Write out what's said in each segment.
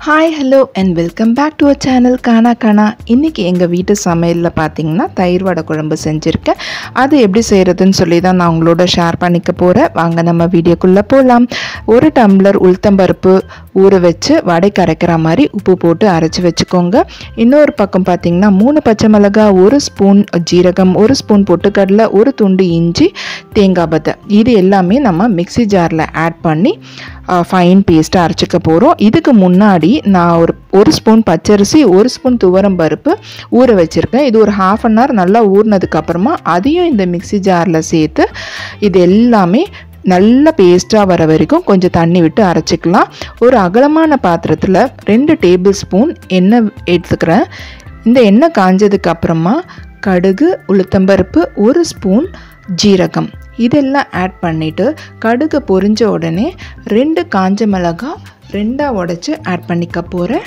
Hi hello and welcome back to a channel கானா கானா இன்றைக்கி எங்கள் வீட்டு சமையலில் பார்த்தீங்கன்னா தயிர் வடை குழம்பு செஞ்சுருக்கேன் அது எப்படி செய்கிறதுன்னு சொல்லி தான் நான் உங்களோட ஷேர் பண்ணிக்க போகிறேன் வாங்க நம்ம வீடியோக்குள்ளே போகலாம் ஒரு டம்ளர் உளுத்தம்பருப்பு ஊற வச்சு வடை கரைக்கிற மாதிரி உப்பு போட்டு அரைச்சி வச்சுக்கோங்க இன்னொரு பக்கம் பார்த்தீங்கன்னா மூணு பச்சை மிளகாய் ஒரு ஸ்பூன் ஜீரகம் ஒரு ஸ்பூன் பொட்டுக்கடலை ஒரு துண்டு இஞ்சி தேங்காய் பத்தை இது எல்லாமே நம்ம மிக்ஸி ஜாரில் ஆட் பண்ணி ஃபைன் பேஸ்ட்டாக அரைச்சிக்க போகிறோம் இதுக்கு முன்னாடி நான் ஒரு ஒரு ஸ்பூன் பச்சரிசி ஒரு ஸ்பூன் துவரம் பருப்பு ஊற வச்சுருக்கேன் இது ஒரு ஹாஃப் அன் ஹவர் நல்லா ஊறினதுக்கப்புறமா அதையும் இந்த மிக்ஸி ஜாரில் சேர்த்து இது எல்லாமே நல்ல பேஸ்ட்டாக வர வரைக்கும் கொஞ்சம் தண்ணி விட்டு அரைச்சிக்கலாம் ஒரு அகலமான பாத்திரத்தில் ரெண்டு டேபிள் ஸ்பூன் எண்ணெய் எடுத்துக்கிறேன் இந்த எண்ணெய் காஞ்சதுக்கு அப்புறமா கடுகு உளுத்தம்பருப்பு ஒரு ஸ்பூன் ஜீரகம் இதெல்லாம் ஆட் பண்ணிவிட்டு கடுகு பொரிஞ்ச உடனே ரெண்டு காஞ்ச மிளகாய் ரெண்டாக உடச்சி ஆட் பண்ணிக்க போகிறேன்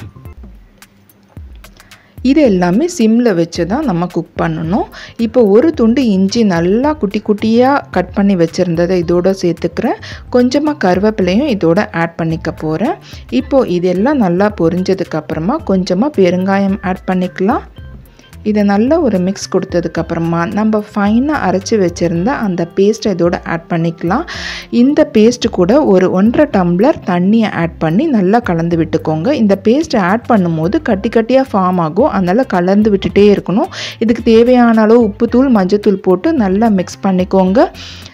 இது எல்லாமே சிம்மில் வச்சு தான் நம்ம குக் பண்ணணும் இப்போ ஒரு துண்டு இஞ்சி நல்லா குட்டி குட்டியாக கட் பண்ணி வச்சுருந்ததை இதோட சேர்த்துக்கிறேன் கொஞ்சமாக கருவேப்பிலையும் இதோட ஆட் பண்ணிக்க போகிறேன் இப்போது இதெல்லாம் நல்லா பொரிஞ்சதுக்கப்புறமா கொஞ்சமாக பெருங்காயம் ஆட் பண்ணிக்கலாம் இதை நல்ல ஒரு மிக்ஸ் கொடுத்ததுக்கப்புறமா நம்ம ஃபைனாக அரைச்சி வச்சுருந்த அந்த பேஸ்ட்டை இதோட ஆட் பண்ணிக்கலாம் இந்த பேஸ்ட்டு கூட ஒரு ஒன்றரை டம்ளர் தண்ணியை ஆட் பண்ணி நல்லா கலந்து விட்டுக்கோங்க இந்த பேஸ்ட்டை ஆட் பண்ணும்போது கட்டி கட்டியாக ஃபார்ம் ஆகும் அதனால் கலந்து விட்டுட்டே இருக்கணும் இதுக்கு தேவையான அளவு உப்புத்தூள் மஞ்சத்தூள் போட்டு நல்லா மிக்ஸ் பண்ணிக்கோங்க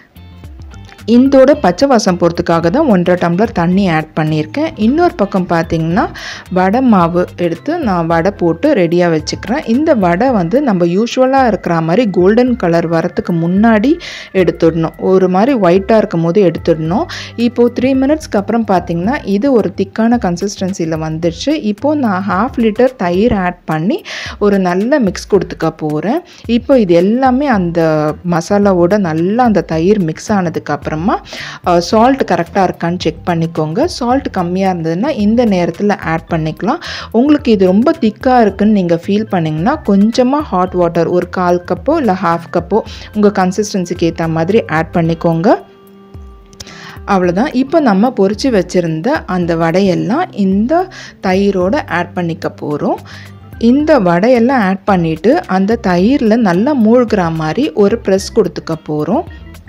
இந்தோட பச்சை வாசம் போகிறதுக்காக தான் ஒன்றரை டம்ளர் தண்ணி ஆட் பண்ணியிருக்கேன் இன்னொரு பக்கம் பார்த்திங்கன்னா வடை மாவு எடுத்து நான் வடை போட்டு ரெடியாக வச்சுக்கிறேன் இந்த வடை வந்து நம்ம யூஸ்வலாக இருக்கிற மாதிரி கோல்டன் கலர் வரத்துக்கு முன்னாடி எடுத்துடணும் ஒரு மாதிரி ஒயிட்டாக இருக்கும் போது எடுத்துடணும் இப்போது த்ரீ மினிட்ஸ்க்கு அப்புறம் பார்த்திங்கன்னா இது ஒரு திக்கான கன்சிஸ்டன்சியில் வந்துடுச்சு இப்போது நான் ஹாஃப் லிட்டர் தயிர் ஆட் பண்ணி ஒரு நல்ல மிக்ஸ் கொடுத்துக்க போகிறேன் இப்போ இது எல்லாமே அந்த மசாலாவோட நல்லா அந்த தயிர் மிக்ஸ் ஆனதுக்கப்புறம் அப்புறமா சால்ட் கரெக்டாக இருக்கான்னு செக் பண்ணிக்கோங்க சால்ட் கம்மியாக இருந்ததுன்னா இந்த நேரத்தில் ஆட் பண்ணிக்கலாம் உங்களுக்கு இது ரொம்ப திக்காக இருக்குன்னு நீங்கள் ஃபீல் பண்ணிங்கன்னா கொஞ்சமாக ஹாட் வாட்டர் ஒரு கால் கப்போ இல்லை ஹாஃப் கப்போ உங்கள் கன்சிஸ்டன்சிக்கு ஏற்ற மாதிரி ஆட் பண்ணிக்கோங்க அவ்வளோதான் இப்போ நம்ம பொறிச்சு வச்சுருந்த அந்த வடையெல்லாம் இந்த தயிரோடு ஆட் பண்ணிக்க போகிறோம் இந்த வடையெல்லாம் ஆட் பண்ணிவிட்டு அந்த தயிரில் நல்லா மூழ்கிற மாதிரி ஒரு ப்ரெஸ் கொடுத்துக்க போகிறோம்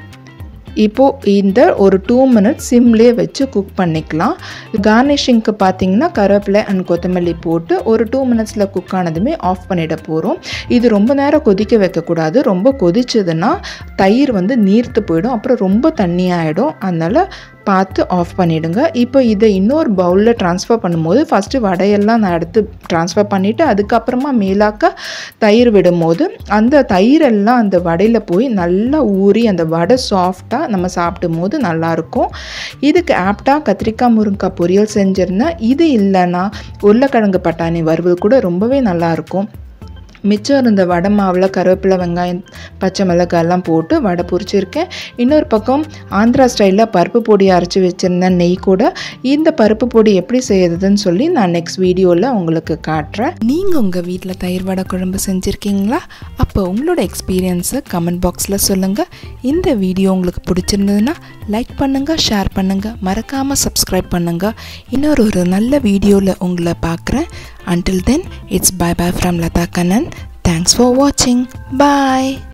இப்போது இந்த ஒரு டூ மினிட்ஸ் சிம்லேயே வச்சு குக் பண்ணிக்கலாம் கார்னிஷிங்க்கு பார்த்தீங்கன்னா கருவேப்பிலை அண்ட் கொத்தமல்லி போட்டு ஒரு டூ மினிட்ஸில் குக் ஆனதுமே ஆஃப் பண்ணிட போகிறோம் இது ரொம்ப நேரம் கொதிக்க வைக்கக்கூடாது ரொம்ப கொதிச்சதுன்னா தயிர் வந்து நீர்த்து போயிடும் அப்புறம் ரொம்ப தண்ணியாகிடும் அதனால் பார்த்து ஆஃப் பண்ணிவிடுங்க இப்போ இதை இன்னொரு பவுலில் ட்ரான்ஸ்ஃபர் பண்ணும்போது ஃபஸ்ட்டு வடையெல்லாம் நான் எடுத்து ட்ரான்ஸ்ஃபர் பண்ணிவிட்டு அதுக்கப்புறமா மேலாக்க தயிர் விடும்போது அந்த தயிரெல்லாம் அந்த வடையில் போய் நல்லா ஊறி அந்த வடை சாஃப்டாக நம்ம சாப்பிடும் போது நல்லாயிருக்கும் இதுக்கு ஆப்டாக கத்திரிக்காய் முருங்கைக்காய் பொரியல் செஞ்சிருந்தேன் இது இல்லைன்னா உருளைக்கிழங்கு பட்டாணி வறுவல் கூட ரொம்பவே நல்லாயிருக்கும் மிச்சம் இருந்த வடை மாவில் கருவேப்பிலை வெங்காயம் பச்சை மிளகாய் எல்லாம் போட்டு வடை பொரிச்சிருக்கேன் இன்னொரு பக்கம் ஆந்திரா ஸ்டைலில் பருப்பு பொடி அரைச்சி வச்சுருந்தேன் நெய் கூட இந்த பருப்பு பொடி எப்படி செய்யறதுன்னு சொல்லி நான் நெக்ஸ்ட் வீடியோவில் உங்களுக்கு காட்டுறேன் நீங்கள் உங்கள் வீட்டில் தயிர் வடை குழம்பு செஞ்சுருக்கீங்களா அப்போ உங்களோட எக்ஸ்பீரியன்ஸை கமெண்ட் பாக்ஸில் சொல்லுங்கள் இந்த வீடியோ உங்களுக்கு பிடிச்சிருந்ததுன்னா லைக் பண்ணுங்கள் ஷேர் பண்ணுங்கள் மறக்காமல் சப்ஸ்கிரைப் பண்ணுங்கள் இன்னொரு ஒரு நல்ல வீடியோவில் உங்களை பார்க்குறேன் Until then, it's bye bye from Lata Kannan. Thanks for watching. Bye.